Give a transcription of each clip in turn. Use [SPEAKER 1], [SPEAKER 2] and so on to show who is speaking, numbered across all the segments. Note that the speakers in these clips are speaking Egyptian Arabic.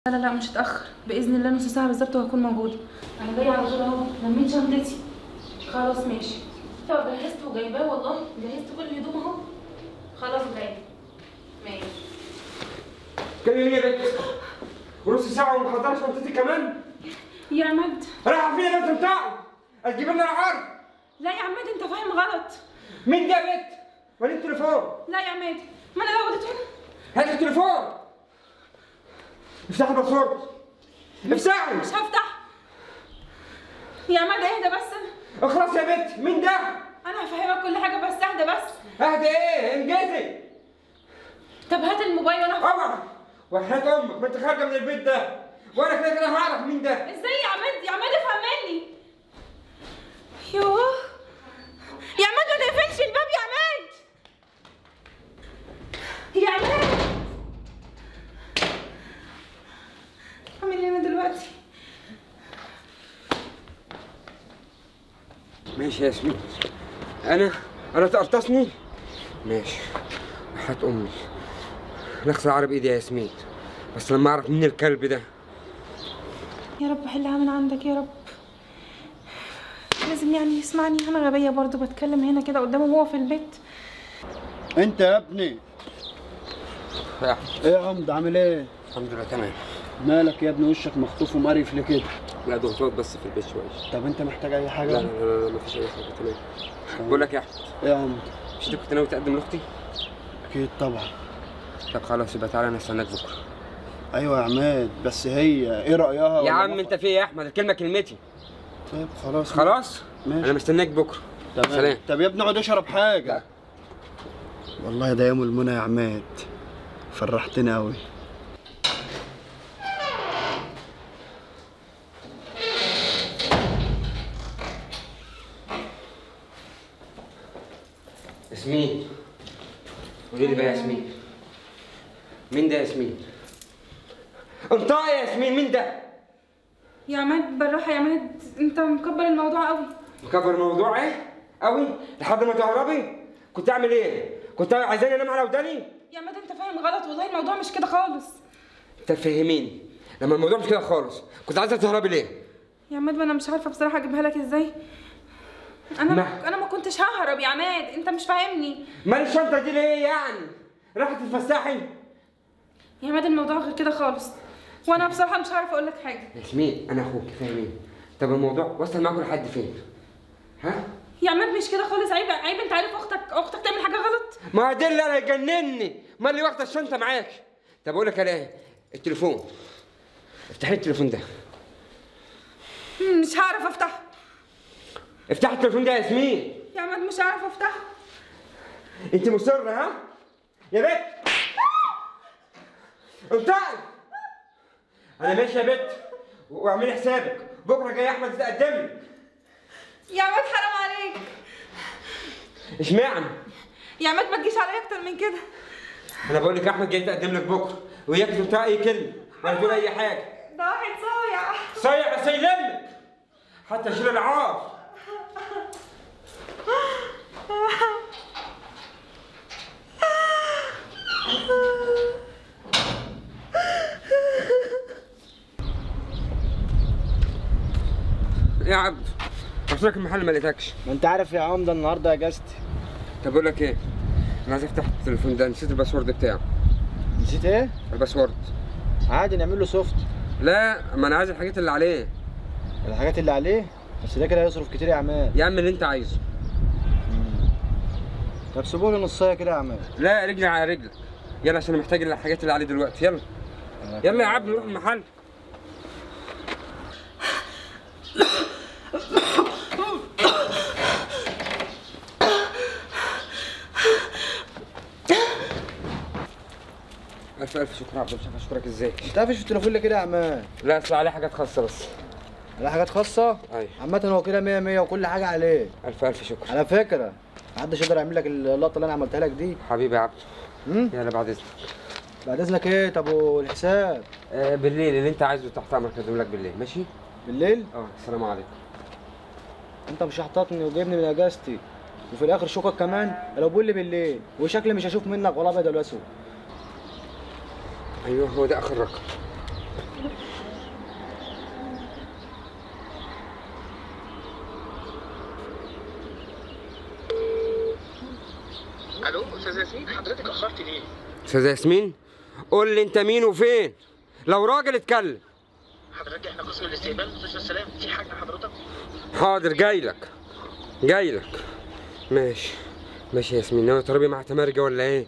[SPEAKER 1] لا لا لا مش هتأخر بإذن الله نص ساعة بالظبط وهكون موجودة أنا جاية على طول أهو لميت شنطتي خلاص ماشي طب جهزت وجايباه والله جهزت كل الهدوم أهو خلاص جاي ماشي
[SPEAKER 2] كان ايه يا بنت؟ ونص ساعة وما حضرش شنطتي كمان؟
[SPEAKER 1] يا عماد
[SPEAKER 2] رايحة فين يا بنت بتاعه؟ هتجيب لنا العرض؟
[SPEAKER 1] لا يا عماد أنت فاهم غلط
[SPEAKER 2] مين ده يا بنت؟ ولي التليفون؟
[SPEAKER 1] لا يا عماد ما أنا لو وديته
[SPEAKER 2] هات التليفون افتح الباسورد افتحي
[SPEAKER 1] مش هفتح يا عماد اهدى بس
[SPEAKER 2] اخلص يا بنت مين ده؟
[SPEAKER 1] أنا هفهمك كل حاجة بس اهدى بس
[SPEAKER 2] اهدى ايه؟ انجزي
[SPEAKER 1] طب هات الموبايل وأنا
[SPEAKER 2] اوعى وحياة امك ما انت خارجة من البيت ده وانا كده كده هعرف مين ده
[SPEAKER 1] ازاي يا عماد يا عماد افهم مني يوه يا عماد ما تقفلش الباب يا عماد يا عماد اعمل ايه انا دلوقتي
[SPEAKER 2] ماشي يا ياسمين انا انا تقرطصني ماشي وحياة امي نغسل عرب ايدي يا ياسمين بس لما اعرف مين الكلب ده
[SPEAKER 1] يا رب حلها من عندك يا رب لازم يعني يسمعني انا غبيه برضو بتكلم هنا كده قدامه وهو في البيت
[SPEAKER 3] انت يا ابني
[SPEAKER 2] يا أحمد،
[SPEAKER 3] ايه يا عمد عامل ايه
[SPEAKER 2] الحمد لله تمام
[SPEAKER 3] مالك يا ابني وشك مخطوف ومقرف ليه كده
[SPEAKER 2] لا ضغوطات بس في البيت شويه
[SPEAKER 3] طب انت محتاج اي
[SPEAKER 2] لا
[SPEAKER 3] حاجه
[SPEAKER 2] لا لا, لا مفيش اي حاجه تمام بقول لك يا احمد
[SPEAKER 3] ايه يا عمد
[SPEAKER 2] مش انت كنت ناوي تقدم لاختي
[SPEAKER 3] اكيد طبعا
[SPEAKER 2] طب خلاص يبقى تعالى انا استناك بكره
[SPEAKER 3] ايوه يا عماد بس هي ايه رايها
[SPEAKER 2] يا
[SPEAKER 3] ولا
[SPEAKER 2] عم
[SPEAKER 3] ما-
[SPEAKER 2] انت في ايه يا احمد الكلمه كلمتي
[SPEAKER 3] طيب خلاص
[SPEAKER 2] خلاص
[SPEAKER 3] ماشي.
[SPEAKER 2] انا مستناك بكره
[SPEAKER 3] تمام
[SPEAKER 2] سلام
[SPEAKER 3] طب يا ابني اقعد اشرب حاجه والله ده يوم المنى يا عماد فرحتني قوي
[SPEAKER 2] ياسمين قولي لي بقى يا ياسمين مين ده يا ياسمين انطقي يا ياسمين مين ده
[SPEAKER 1] يا عماد بالراحه يا عماد انت مكبر الموضوع قوي
[SPEAKER 2] مكبر الموضوع ايه قوي لحد ما تهربي كنت اعمل ايه كنت عايزاني انام على وداني
[SPEAKER 1] يا عماد انت فاهم غلط والله الموضوع مش كده خالص
[SPEAKER 2] تفهميني لما الموضوع مش كده خالص كنت عايزه تهربي ليه
[SPEAKER 1] يا عماد ما انا مش عارفه بصراحه اجيبها لك ازاي انا
[SPEAKER 2] ما-
[SPEAKER 1] انا ما كنتش ههرب يا عماد انت مش فاهمني
[SPEAKER 2] مال الشنطه دي ليه يعني راحت تتفسحي
[SPEAKER 1] يا عماد الموضوع غير كده خالص وانا بصراحه مش عارفه اقول لك حاجه
[SPEAKER 2] ياسمين انا اخوك فاهمين طب الموضوع وصل معاكم لحد فين ها
[SPEAKER 1] يا عماد مش كده خالص عيب عيب انت عارف اختك اختك تعمل حاجه غلط
[SPEAKER 2] ما هو ده اللي انا يجنني ما اللي واخده الشنطه معاك طب اقول لك على ايه التليفون افتحي التليفون ده
[SPEAKER 1] مم، مش هعرف افتحه
[SPEAKER 2] افتحي التليفون ده يا ياسمين
[SPEAKER 1] يا عماد مش هعرف افتحه
[SPEAKER 2] انت مصره ها يا بت انطقي انا ماشي يا بت واعملي حسابك بكره جاي احمد يتقدم لك
[SPEAKER 1] يا عماد حرام عليك
[SPEAKER 2] اشمعنى
[SPEAKER 1] يا عماد ما تجيش عليا اكتر من كده
[SPEAKER 2] انا بقول لك احمد جاي يتقدم لك بكره وياك تنطقي اي كلمه ولا تقول اي حاجه
[SPEAKER 1] ده واحد صايع
[SPEAKER 2] صيع بس يلمك حتى يشيل العار يا عبد قلت لك المحل ما لقيتكش
[SPEAKER 3] ما انت عارف يا عمده النهارده اجازتي
[SPEAKER 2] طب اقول لك ايه انا عايز افتح التليفون ده نسيت الباسورد بتاعه
[SPEAKER 3] نسيت ايه
[SPEAKER 2] الباسورد
[SPEAKER 3] عادي نعمل له سوفت
[SPEAKER 2] لا ما انا عايز الحاجات اللي عليه
[SPEAKER 3] الحاجات اللي عليه بس ده كده هيصرف كتير يا عماد
[SPEAKER 2] يا عم اللي انت عايزه
[SPEAKER 3] طب سيبوا لي نصايه كده يا عماد
[SPEAKER 2] لا رجلي على رجلك يلا عشان أنا محتاج الحاجات اللي عليه دلوقتي يلا يلا يا عبد نروح المحل ألف ألف شكر يا عبد مش عارف أشكرك إزاي
[SPEAKER 3] انت قافش في التليفون ليه كده يا عماد
[SPEAKER 2] لا أصل عليه حاجات خاصة بس
[SPEAKER 3] على حاجات خاصه
[SPEAKER 2] أيوة
[SPEAKER 3] عامة هو كده 100 100 وكل حاجة عليه
[SPEAKER 2] ألف ألف شكر
[SPEAKER 3] على فكرة محدش يقدر يعمل لك اللقطة اللي أنا عملتها لك دي
[SPEAKER 2] حبيبي يا عبد
[SPEAKER 3] امم
[SPEAKER 2] يلا بعد إذنك
[SPEAKER 3] بعد إذنك إيه طب والحساب
[SPEAKER 2] آه بالليل اللي أنت عايزه تحت أمرك أقدم لك بالليل ماشي؟
[SPEAKER 3] بالليل
[SPEAKER 2] أه السلام عليكم
[SPEAKER 3] أنت مش هحططني وجايبني من أجازتي وفي الآخر شوكك كمان لو بقول لي بالليل وشكلي مش هشوف منك ولا أبيض ولا أسود
[SPEAKER 2] أيوه هو ده آخر رقم
[SPEAKER 4] استاذ ياسمين حضرتك اخرت ليه؟
[SPEAKER 2] استاذ ياسمين قول لي انت مين وفين لو راجل اتكلم
[SPEAKER 4] حضرتك احنا قسم الاستقبال مستشفى السلام في حاجه حضرتك؟
[SPEAKER 2] حاضر جاي لك جاي لك ماشي ماشي يا ياسمين ناوي تضربي مع تمرجة ولا ايه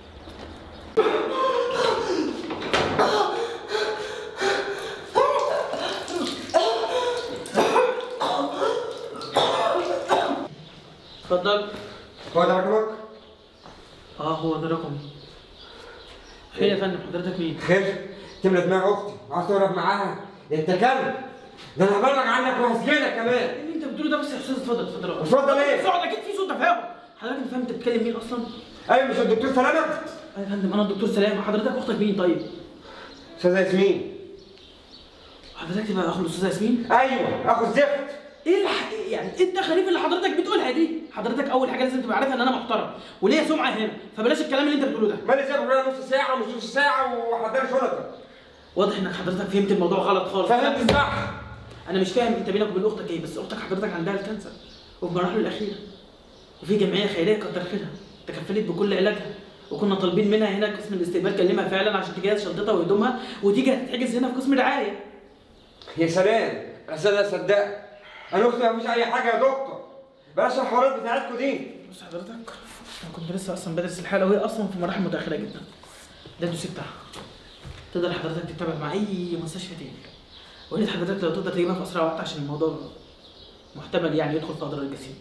[SPEAKER 5] اتفضل
[SPEAKER 2] هو ده رقمك
[SPEAKER 5] اه هو ده رقمي خير يا فندم حضرتك مين؟
[SPEAKER 2] خير تملى دماغ اختي عاوز تهرب معاها ده انت كلب ده انا هبلغ عنك وهسجنك كمان
[SPEAKER 5] ايه اللي انت بتقوله ده بس يا استاذ اتفضل اتفضل اقعد.
[SPEAKER 2] اتفضل ايه؟
[SPEAKER 5] اقعد اكيد في صوت تفاهم حضرتك انت فاهم انت بتتكلم مين اصلا؟
[SPEAKER 2] ايوه مش الدكتور سلامة
[SPEAKER 5] ايوه يا فندم انا الدكتور سلام حضرتك اختك مين طيب؟
[SPEAKER 2] استاذ ياسمين
[SPEAKER 5] حضرتك تبقى اخو الاستاذه ياسمين؟
[SPEAKER 2] ايوه اخو الزفت
[SPEAKER 5] ايه الح... يعني ايه التخاريف اللي حضرتك بتقولها دي؟ حضرتك اول حاجه لازم تبقى عارفها ان انا محترم وليا سمعه هنا فبلاش الكلام اللي انت بتقوله ده
[SPEAKER 2] مالي سايبك هنا نص ساعة ومش نص ساعة وحضري شنطك
[SPEAKER 5] واضح انك حضرتك فهمت الموضوع غلط خالص
[SPEAKER 2] فهمت صح
[SPEAKER 5] انا مش فاهم انت بينك وبين اختك ايه بس اختك حضرتك عندها الكانسر وفي مراحله الاخيره وفي جمعيه خيريه كتر خيرها تكفلت بكل علاجها وكنا طالبين منها هنا قسم الاستقبال كلمها فعلا عشان تجهز شنطتها وهدومها وتيجي هتتحجز هنا في قسم رعايه
[SPEAKER 2] يا سلام اصل صدق انا اختي ما فيش اي حاجة يا دكتور بلاش الحوارات بتاعتكم دي
[SPEAKER 5] بص حضرتك انا كنت لسه اصلا بدرس الحاله وهي اصلا في مراحل متاخره جدا ده الدوسي بتاعها تقدر حضرتك تتابع مع اي مستشفى تاني وريت حضرتك لو تقدر تجيبها في اسرع وقت عشان الموضوع محتمل يعني يدخل في اضرار الجسيم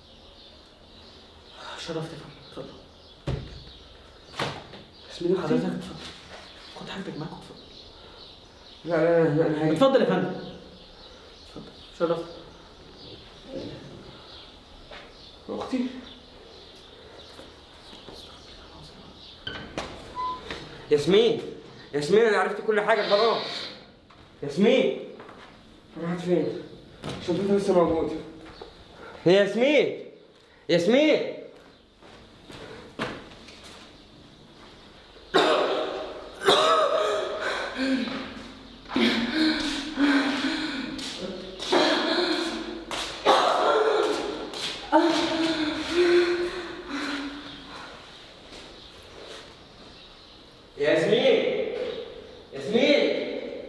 [SPEAKER 5] شرفت يا فندم اتفضل
[SPEAKER 2] ياسمين اختي
[SPEAKER 5] حضرتك اتفضل خد حاجتك معاك واتفضل
[SPEAKER 2] لا لا لا انا هاجي.
[SPEAKER 5] اتفضل يا فندم اتفضل شرفت
[SPEAKER 2] اختي ياسمين ياسمين انا عرفت كل حاجه خلاص ياسمين راحت فين شنطتها لسه موجوده هي ياسمين ياسمين ياسمين ياسمين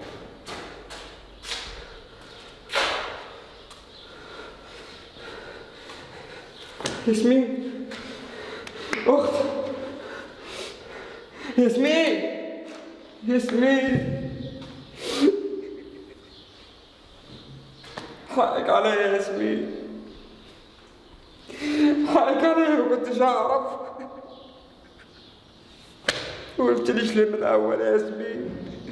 [SPEAKER 2] ياسمين اختي ياسمين ياسمين حقك عليا يا ياسمين حقك عليا ما كنتش اعرف ما قلتليش ليه من الاول يا ياسمين